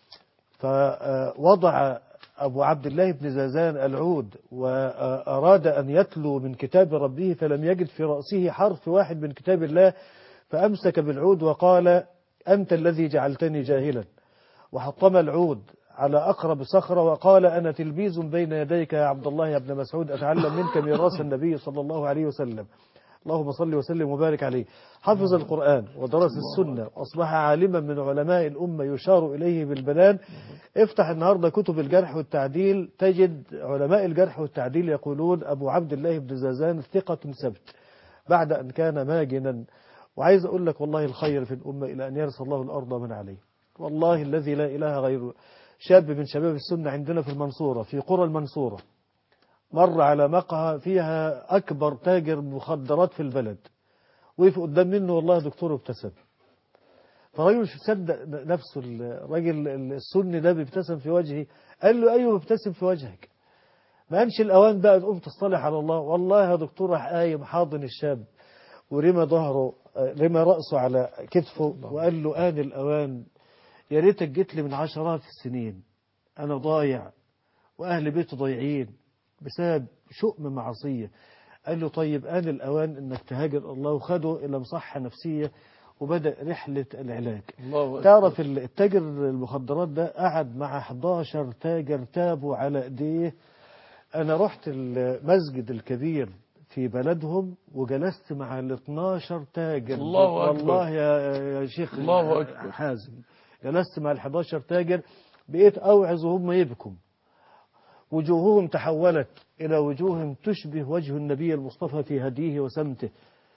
فوضع أبو عبد الله بن زازان العود وأراد أن يتلو من كتاب ربه فلم يجد في رأسه حرف واحد من كتاب الله فأمسك بالعود وقال أنت الذي جعلتني جاهلا وحطم العود على أقرب صخرة وقال أنا تلبيز بين يديك يا عبد الله يا ابن مسعود أتعلم منك ميراث النبي صلى الله عليه وسلم اللهم صل وسلم وبارك عليه حفظ القرآن ودرس السنة وأصبح عالما من علماء الأمة يشار إليه بالبنان افتح النهاردة كتب الجرح والتعديل تجد علماء الجرح والتعديل يقولون أبو عبد الله بن زازان ثقة سبت بعد أن كان ماجنا وعايز أقول لك والله الخير في الأمة إلى أن يرث الله الأرض من عليه والله الذي لا إله غيره شاب من شباب السنة عندنا في المنصورة في قرى المنصورة مر على مقهى فيها أكبر تاجر مخدرات في البلد وقف قدام منه والله دكتور ابتسم فالراجل مش مصدق نفسه الراجل السني ده بيبتسم في وجهه قال له أيوه بيبتسم في وجهك ما أنش الأوان بقى تقوم تصطلح على الله والله يا دكتور راح قايم حاضن الشاب ورمى ظهره رمى رأسه على كتفه وقال له آن الأوان يا ريتك جيت لي من عشرات السنين أنا ضايع وأهل بيته ضايعين بسبب شؤم معصية قال له طيب آن الأوان أنك تهاجر الله وخده إلى مصحة نفسية وبدأ رحلة العلاج الله أكبر. تعرف التاجر المخدرات ده قعد مع 11 تاجر تابوا على ايديه أنا رحت المسجد الكبير في بلدهم وجلست مع ال 12 تاجر الله أكبر. والله يا يا شيخ الله أكبر. حازم جلست مع ال 11 تاجر بقيت أوعظ وهم يبكوا وجوههم تحولت إلى وجوه تشبه وجه النبي المصطفى في هديه وسمته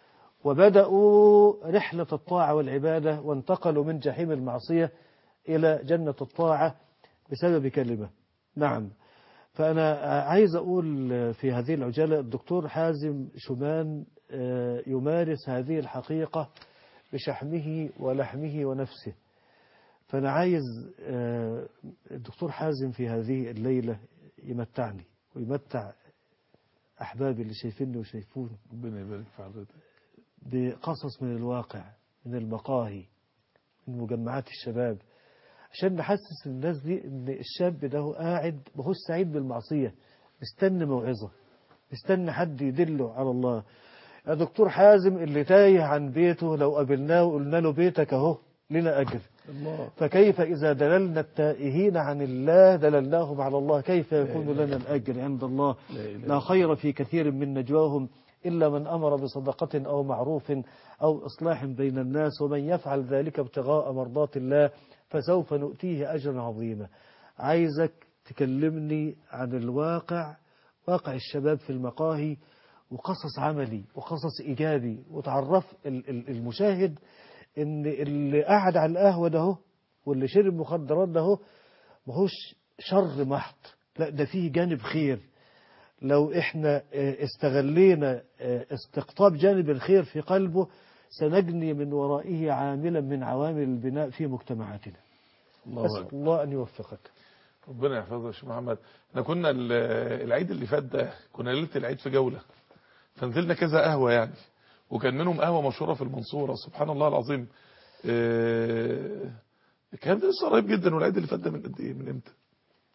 وبدأوا رحلة الطاعة والعبادة وانتقلوا من جحيم المعصية إلى جنة الطاعة بسبب كلمة نعم فأنا عايز أقول في هذه العجالة الدكتور حازم شومان آه، يمارس هذه الحقيقة بشحمه ولحمه ونفسه فأنا عايز آه، الدكتور حازم في هذه الليلة يمتعني ويمتع أحبابي اللي شايفيني وشايفون ربنا يبارك في حضرتك بقصص من الواقع من المقاهي من مجمعات الشباب عشان نحسس الناس دي ان الشاب ده هو قاعد ما هوش سعيد بالمعصية مستني موعظة مستني حد يدله على الله يا دكتور حازم اللي تايه عن بيته لو قابلناه وقلنا له بيتك اهو لنا أجر الله فكيف إذا دللنا التائهين عن الله دللناهم على الله كيف يكون لنا الأجر عند الله لا إله لا خير في كثير من نجواهم إلا من أمر بصدقة أو معروف أو إصلاح بين الناس ومن يفعل ذلك ابتغاء مرضات الله فسوف نؤتيه أجرا عظيما عايزك تكلمني عن الواقع واقع الشباب في المقاهي وقصص عملي وقصص إيجابي وتعرف ال- ال- المشاهد إن اللي قاعد على القهوة ده هو واللي شرب مخدرات ده هو ماهوش شر محض لا ده فيه جانب خير لو احنا اه، استغلينا اه، استقطاب جانب الخير في قلبه سنجني من ورائه عاملا من عوامل البناء في مجتمعاتنا الله أسأل أكبر. الله أن يوفقك ربنا يحفظك يا شيخ محمد احنا كنا ال- العيد اللي فات ده كنا ليله العيد في جوله فنزلنا كذا قهوه يعني وكان منهم قهوه مشهوره في المنصوره سبحان الله العظيم اه، الكلام ده لسه قريب جدا والعيد اللي فات ده من قد ايه من امتى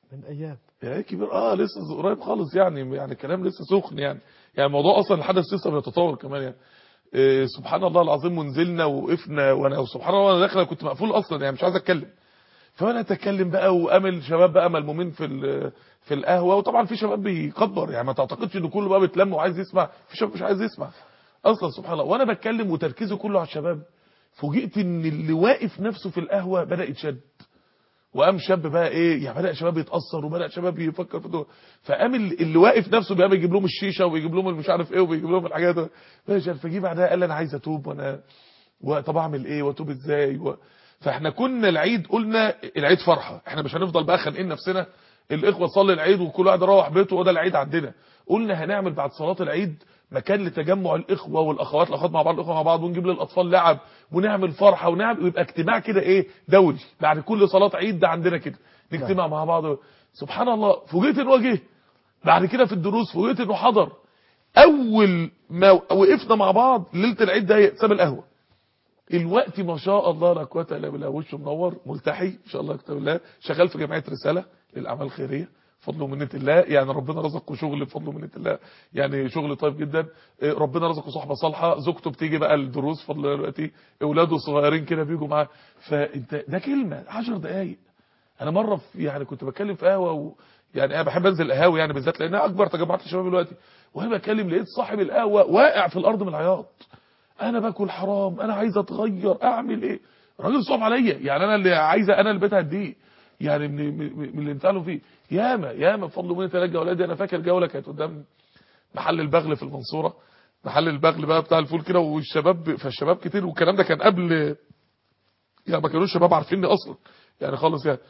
من ايام يعني كبير اه لسه قريب خالص يعني يعني كلام لسه سخن يعني يعني الموضوع اصلا الحدث لسه بيتطور كمان يعني إيه سبحان الله العظيم ونزلنا ووقفنا وانا سبحان الله وانا داخل كنت مقفول اصلا يعني مش عايز اتكلم فانا اتكلم بقى وامل شباب بقى ملمومين في في القهوه وطبعا في شباب بيكبر يعني ما تعتقدش ان كله بقى بيتلم وعايز يسمع في شباب مش عايز يسمع اصلا سبحان الله وانا بتكلم وتركيزي كله على الشباب فوجئت ان اللي واقف نفسه في القهوه بدا يتشد وقام شاب بقى ايه يعني بدا شباب يتاثر وبدا شباب يفكر في دول فقام اللي واقف نفسه بقى بيجيب لهم الشيشه وبيجيب لهم مش عارف ايه وبيجيب لهم الحاجات ماشي فجي بعدها قال انا عايز اتوب وانا طب اعمل ايه واتوب ازاي و... فاحنا كنا العيد قلنا العيد فرحه احنا مش هنفضل بقى خانقين نفسنا الاخوه تصلي العيد وكل واحد يروح بيته وده العيد عندنا قلنا هنعمل بعد صلاه العيد مكان لتجمع الاخوه والاخوات الاخوات مع بعض الاخوه مع بعض ونجيب للاطفال لعب ونعمل فرحه ونعمل ويبقى اجتماع كده ايه دولي بعد كل صلاه عيد ده عندنا كده نجتمع مع بعض سبحان الله فوجئت انه جه بعد كده في الدروس فوجئت انه حضر اول ما وقفنا مع بعض ليله العيد ده ساب القهوه الوقت ما شاء الله لا قوه الا بالله وشه منور ملتحي ان شاء الله كتاب الله شغال في جمعيه رساله للاعمال الخيريه بفضل ومنه الله يعني ربنا رزقه شغل بفضل ومنه الله يعني شغل طيب جدا ربنا رزقه صحبه صالحه زوجته بتيجي بقى الدروس بفضل الله دلوقتي اولاده صغيرين كده بيجوا معاه فانت ده كلمه 10 دقائق انا مره في يعني كنت بتكلم في قهوه و يعني انا بحب انزل قهاوي يعني بالذات لانها اكبر تجمعات الشباب دلوقتي وانا بتكلم لقيت صاحب القهوه واقع في الارض من العياط انا باكل حرام انا عايز اتغير اعمل ايه الراجل صعب عليا يعني انا اللي عايزه انا اللي بيتها دي يعني من, من اللي بتعملوا فيه ياما ياما بفضل مني تلاقي اولادي انا فاكر جوله كانت قدام محل البغل في المنصوره محل البغل بقى بتاع الفول كده والشباب فالشباب كتير والكلام ده كان قبل يعني ما كانوش شباب عارفيني اصلا يعني خالص يعني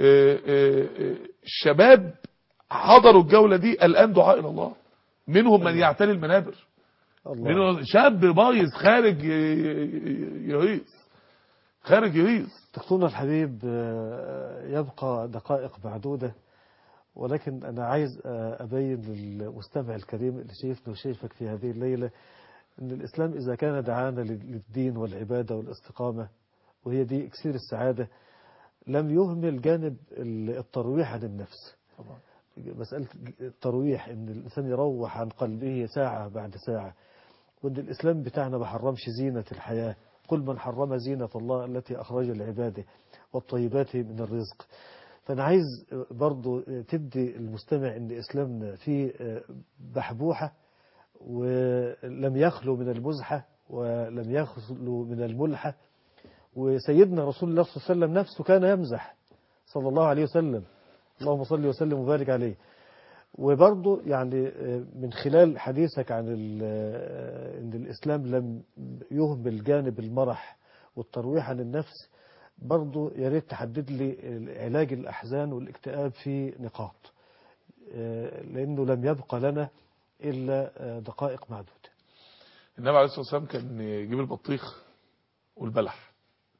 الشباب حضروا الجوله دي الان دعاء الى الله منهم من يعتلي المنابر الله منهم شاب بايظ خارج يهيص خارج يهيص دكتورنا الحبيب يبقى دقائق معدودة ولكن أنا عايز أبين للمستمع الكريم اللي شايفنا وشايفك في هذه الليلة أن الإسلام إذا كان دعانا للدين والعبادة والاستقامة وهي دي إكسير السعادة لم يهمل جانب الترويح عن النفس طبعا مسألة الترويح أن الإنسان يروح عن قلبه ساعة بعد ساعة وأن الإسلام بتاعنا ما حرمش زينة الحياة قل من حرم زينة الله التي أخرج لعباده والطيبات من الرزق فأنا عايز برضو تدي المستمع أن إسلامنا فيه بحبوحة ولم يخلو من المزحة ولم يخلو من الملحة وسيدنا رسول الله صلى الله عليه وسلم نفسه كان يمزح صلى الله عليه وسلم اللهم صل وسلم وبارك عليه وبرضه يعني من خلال حديثك عن ان الاسلام لم يهمل جانب المرح والترويح عن النفس برضه يا ريت تحدد لي علاج الاحزان والاكتئاب في نقاط لانه لم يبقى لنا الا دقائق معدوده النبي عليه الصلاه والسلام كان يجيب البطيخ والبلح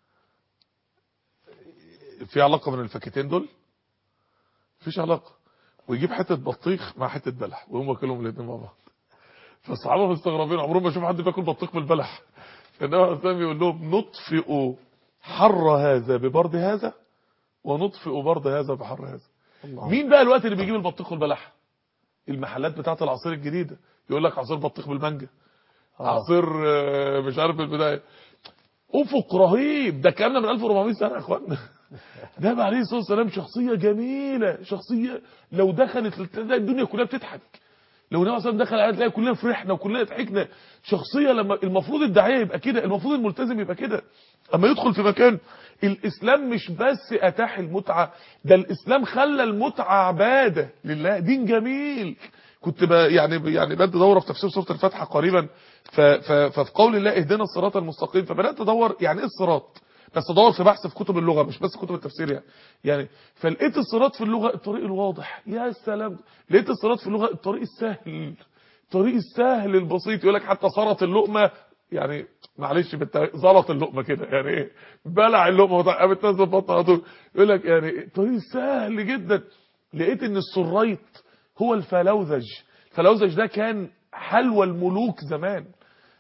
في علاقه بين الفاكهتين دول مفيش علاقه ويجيب حته بطيخ مع حته بلح وهم كلهم الاثنين مع بعض فالصحابه مستغربين عمرهم ما شافوا حد بياكل بطيخ بالبلح فالنبي عليه الصلاه والسلام يقول لهم نطفئ حر هذا ببرد هذا ونطفئ برد هذا بحر هذا الله. مين بقى الوقت اللي بيجيب البطيخ والبلح المحلات بتاعه العصير الجديده يقول لك عصير بطيخ بالمانجا آه. عصير آه، مش عارف بالبدايه افق رهيب ده كلامنا من 1400 سنه يا اخوانا النبي عليه الصلاه والسلام شخصيه جميله شخصيه لو دخلت تلاقي الدنيا كلها بتضحك لو النبي صلى الله عليه وسلم دخل عليها تلاقي كلنا فرحنا وكلنا ضحكنا شخصيه لما المفروض الداعيه يبقى كده المفروض الملتزم يبقى كده اما يدخل في مكان الاسلام مش بس اتاح المتعه ده الاسلام خلى المتعه عباده لله دين جميل كنت ب يعني يعني بدي دوره في تفسير سوره الفاتحه قريبا ف ف ففي قول الله اهدنا الصراط المستقيم فبدات ادور يعني ايه الصراط بس ادور في بحث في كتب اللغه مش بس كتب التفسير يعني يعني فلقيت الصراط في اللغه الطريق الواضح يا سلام لقيت الصراط في اللغه الطريق السهل الطريق السهل البسيط يقول لك حتى صارت اللقمه يعني معلش بالتاريخ زلط اللقمه كده يعني ايه بلع اللقمه وقامت نازله في بطنها على طول يقول لك يعني طريق سهل جدا لقيت ان السريط هو الفلوذج الفلوذج ده كان حلوى الملوك زمان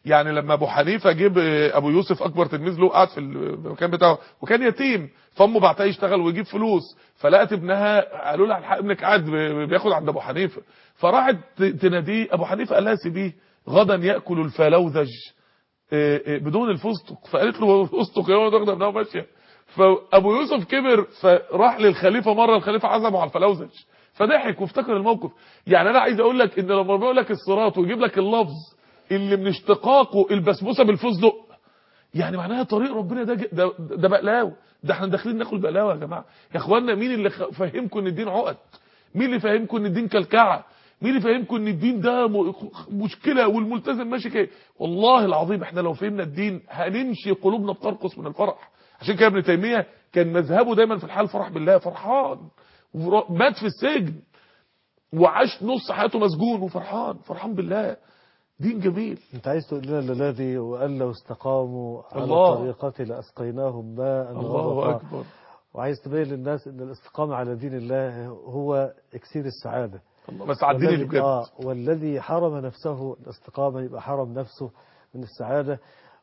يعني لما ابو حنيفه جيب ابو يوسف اكبر تلميذ له قعد في المكان بتاعه وكان يتيم فامه بعتها يشتغل ويجيب فلوس فلقت ابنها قالوا لها الحق ابنك قاعد بياخد عند ابو حنيفه فراحت تناديه ابو حنيفه قال لها سيبيه غدا ياكل الفلوذج بدون الفستق فقالت له الفستق يا واخده ابنها ماشيه فابو يوسف كبر فراح للخليفه مره الخليفه عزمه على الفلوذج فضحك وافتكر الموقف يعني انا عايز اقول لك ان لما بيقول لك الصراط ويجيب لك اللفظ اللي من اشتقاقه البسبوسه بالفستق يعني معناها طريق ربنا ده ده, ده بقلاوه ده احنا داخلين ناكل بقلاوه يا جماعه يا اخوانا مين اللي فهمكم ان الدين عقد مين اللي فهمكم ان الدين كلكعه مين اللي فهمكم ان الدين ده مشكله والملتزم ماشي كده والله العظيم احنا لو فهمنا الدين هنمشي قلوبنا بترقص من الفرح عشان كده ابن تيميه كان مذهبه دايما في الحال فرح بالله فرحان مات في السجن وعاش نص حياته مسجون وفرحان فرحان بالله دين جميل انت عايز تقول لنا الذي وان لو استقاموا على الله. الطريقة لاسقيناهم ماء الله غدقا. اكبر وعايز تبين للناس ان الاستقامة على دين الله هو اكسير السعادة الله بس عديني والذي- بجد آه والذي حرم نفسه الاستقامة يبقى حرم نفسه من السعادة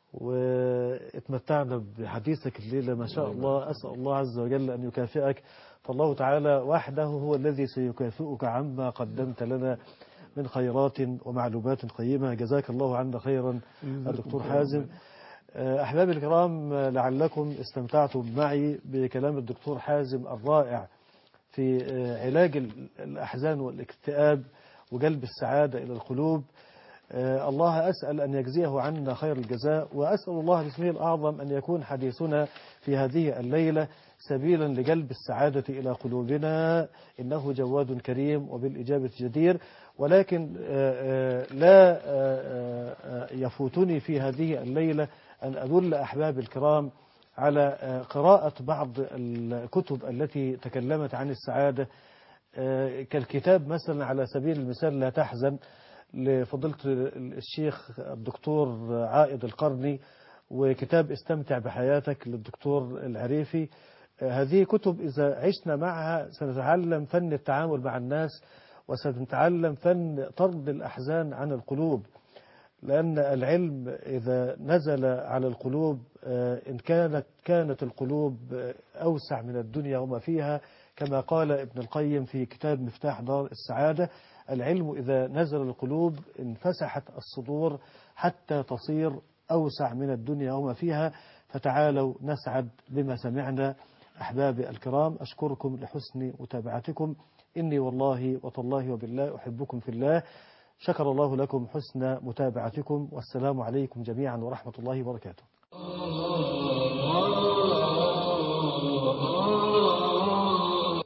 واتمتعنا بحديثك الليلة ما شاء الله أسأل الله عز وجل أن يكافئك فالله تعالى وحده هو الذي سيكافئك عما قدمت لنا من خيرات ومعلومات قيمة جزاك الله عنا خيرا الدكتور حازم آه، أحبابي الكرام آه، لعلكم استمتعتم معي بكلام الدكتور حازم الرائع في آه، علاج ال- الأحزان والاكتئاب وجلب السعادة إلى القلوب آه، الله أسأل أن يجزيه عنا خير الجزاء وأسأل الله باسمه الأعظم أن يكون حديثنا في هذه الليلة سبيلا لجلب السعادة إلى قلوبنا إنه جواد كريم وبالإجابة جدير ولكن آه، آه، لا آه، آه، يفوتني في هذه الليلة أن أدل أحباب الكرام على آه، قراءة بعض الكتب التي تكلمت عن السعادة آه، كالكتاب مثلا على سبيل المثال لا تحزن لفضيلة الشيخ الدكتور عائد القرني وكتاب استمتع بحياتك للدكتور العريفي آه، هذه كتب إذا عشنا معها سنتعلم فن التعامل مع الناس وسنتعلم فن طرد الأحزان عن القلوب لأن العلم إذا نزل على القلوب آه، إن كانت كانت القلوب آه، أوسع من الدنيا وما فيها كما قال ابن القيم في كتاب مفتاح دار السعادة العلم إذا نزل القلوب انفسحت الصدور حتى تصير أوسع من الدنيا وما فيها فتعالوا نسعد بما سمعنا أحبابي الكرام أشكركم لحسن متابعتكم إني والله وتالله وبالله أحبكم في الله شكر الله لكم حسن متابعتكم والسلام عليكم جميعا ورحمة الله وبركاته